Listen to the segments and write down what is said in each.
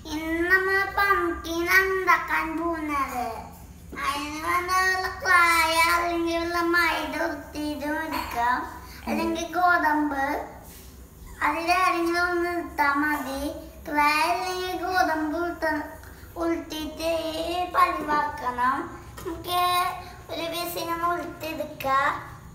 ഇന്ന് നമ്മൾ പംകിൻ ഉണ്ടാക്കാൻ പോകുന്നത് അതിന് വേണ്ട ക്ലായ അല്ലെങ്കിൽ ഉള്ള മൈദ ഉരുട്ടിയിട്ട് എടുക്കാം അല്ലെങ്കിൽ ഗോതമ്പ് അതിലാരെങ്കിലും ഒന്ന് ഇട്ടാൽ മതി ക്ലായ അല്ലെങ്കിൽ ഗോതമ്പ് ഉരുട്ട ഉരുട്ടിയിട്ട് പതിവാക്കണം നമുക്ക് ഒരു വിസിനൊന്ന് ഉരുട്ടിയെടുക്കാം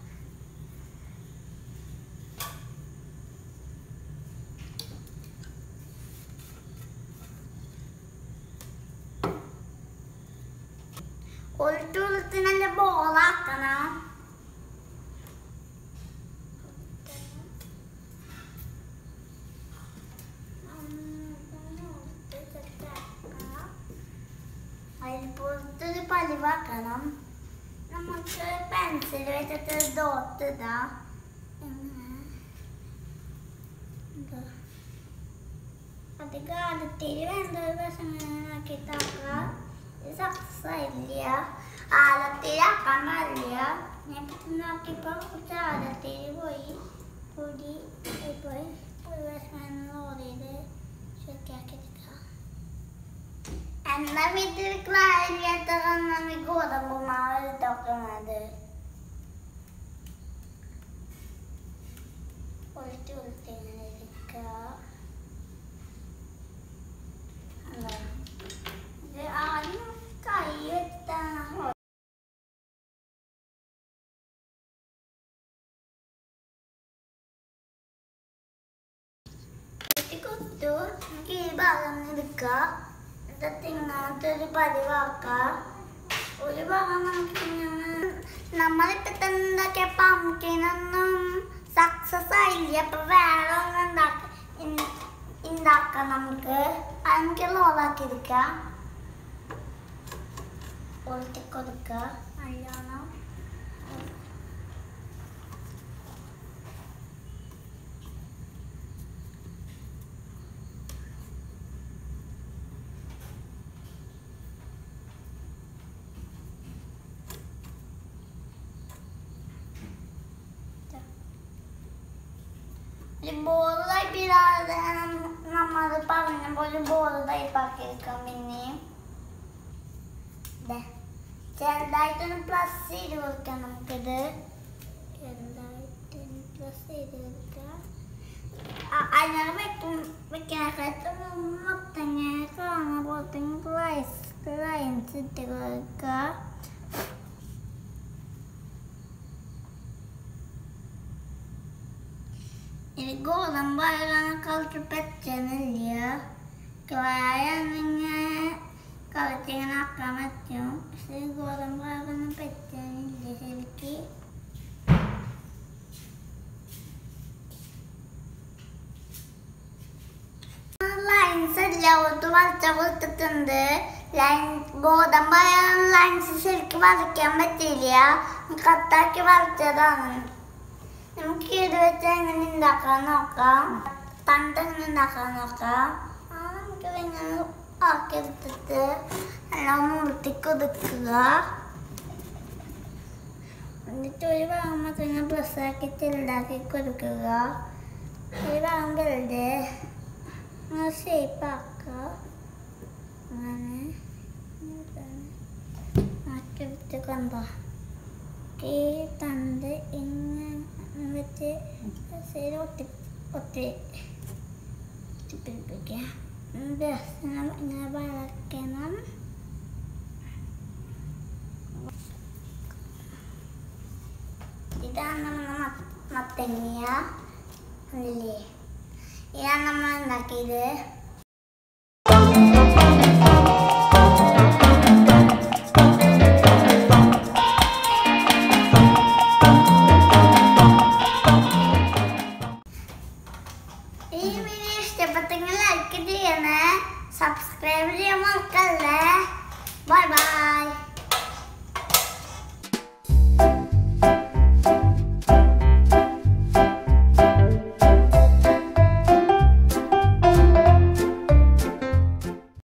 ഉരുട്ടി ഉരുട്ടി നല്ല ബോളാക്കണം അതിൽ പുറത്തൊരു പലിവാക്കണം നമുക്ക് പെൻസിൽ വെച്ചിട്ട് ഡോട്ട് ഇടാം ഇങ്ങനെ. ഇതാ. അധികം ആലത്തേരി വേണ്ട ഒരു വശം ആക്കിയിട്ടാക്കാം ഇത് സക്സസ് ആയില്ല ആലത്തേരി ആക്കാൻ പാടില്ല ഞാൻ ഇപ്പം നോക്കിയപ്പോൾ കുറച്ച് ആലത്തേരി പോയി പൊടി പോയി ഒരു വശം ഓടിയത് ശരിയാക്കിയെടുക്കാം എന്നാ വീട്ടിൽ ക്ലാരിയാത്തതാണ് ഗോതമ്പ് മാവ് എടുക്കുന്നത് ഉരുട്ടി ഉരുട്ടി ഇങ്ങനെ എടുക്കുക അതാ. ഇത് ആദ്യം കൈ വെച്ചാണ് കുത്തു നമുക്ക് ഈ ഭാഗം എടുക്കുക എന്നിട്ട് ഇങ്ങനത്തെ ഒരു പതിവാക്കുക ഒരു ഭാഗം നമുക്ക് ഇങ്ങനെ നമ്മളിപ്പോ തന്നെ ഉണ്ടാക്കിയ പംകിനൊന്നും സക്സസ് ആയില്ല അപ്പൊ വേറെ ഒന്ന് ഉണ്ടാക്ക ഇൻ- ഉണ്ടാക്കാം നമുക്ക് അത് നമുക്ക് ലോളാക്കി എടുക്കാം ഉരുട്ടി കൊടുക്കുക നല്ലോണം ഒരു ബോൾ ടൈപ്പിടാതെ നമ്മൾ പറഞ്ഞ പോലെ ബോൾ ടൈപ്പാക്കി എടുക്കാം പിന്നെയും ദേ, ചെറുതായിട്ടൊന്ന് പ്ലസ് ചെയ്ത് കൊടുക്കാം നമുക്കിത് ചെറുതായിട്ട് പ്ലസ് ചെയ്ത് കൊടുക്കാം അതിനാണ് വെക്കും വെക്കാനായിട്ട് മൊത്തം കാണുന്ന പോലത്തെ ലൈൻസ് ലൈൻസ് ഇട്ട് കൊടുക്കുക ഇത് ഗോതമ്പായാണ് കളിച്ച് പറ്റുന്നില്ല ക്ലായാണെങ്കിൽ കളിച്ചിങ്ങനെ ആക്കാൻ പറ്റും പക്ഷെ ഗോതമ്പാകൊന്നും പറ്റുന്നില്ല ശരിക്ക് ലൈൻസ് എല്ലായിടത്തും വരച്ച കൊടുത്തിട്ടുണ്ട് ലൈൻ ഗോതമ്പായ ലൈൻസ് ശരിക്കും വരയ്ക്കാൻ പറ്റില്ല കട്ടാക്കി വരച്ചതാണ് നമുക്ക് ഇത് വെച്ച് എങ്ങനെ ഉണ്ടാക്കാൻ നോക്കാം തണ്ട് എങ്ങനെ ഉണ്ടാക്കാൻ നോക്കാം ആ നമുക്ക് ഇങ്ങനെ ആക്കി എടുത്തിട്ട് എല്ലാം മുറുത്തി കൊതുക്കുക എന്നിട്ട് ഒരു ഭാഗം മാത്രം ഇങ്ങനെ പ്രസ്സാക്കി ചെറുതാക്കി കൊടുക്കുക ഒരു ഭാഗം വെറുതെ അങ്ങനെ ഷേപ്പ് ആക്കുക അങ്ങനെ ആക്കിയെടുത്ത് കണ്ടോ ഈ തണ്ട് ഇങ്ങനെ വെച്ച് ശരി ഒട്ടി ഒട്ടി ഒട്ടിപ്പിടിപ്പിക്കുക ദർശനം ഇങ്ങനെ വളയ്ക്കണം ഇതാണ് നമ്മുടെ മത്തങ്ങ അല്ലേ ഇതാണ് നമ്മൾ ഉണ്ടാക്കിയത്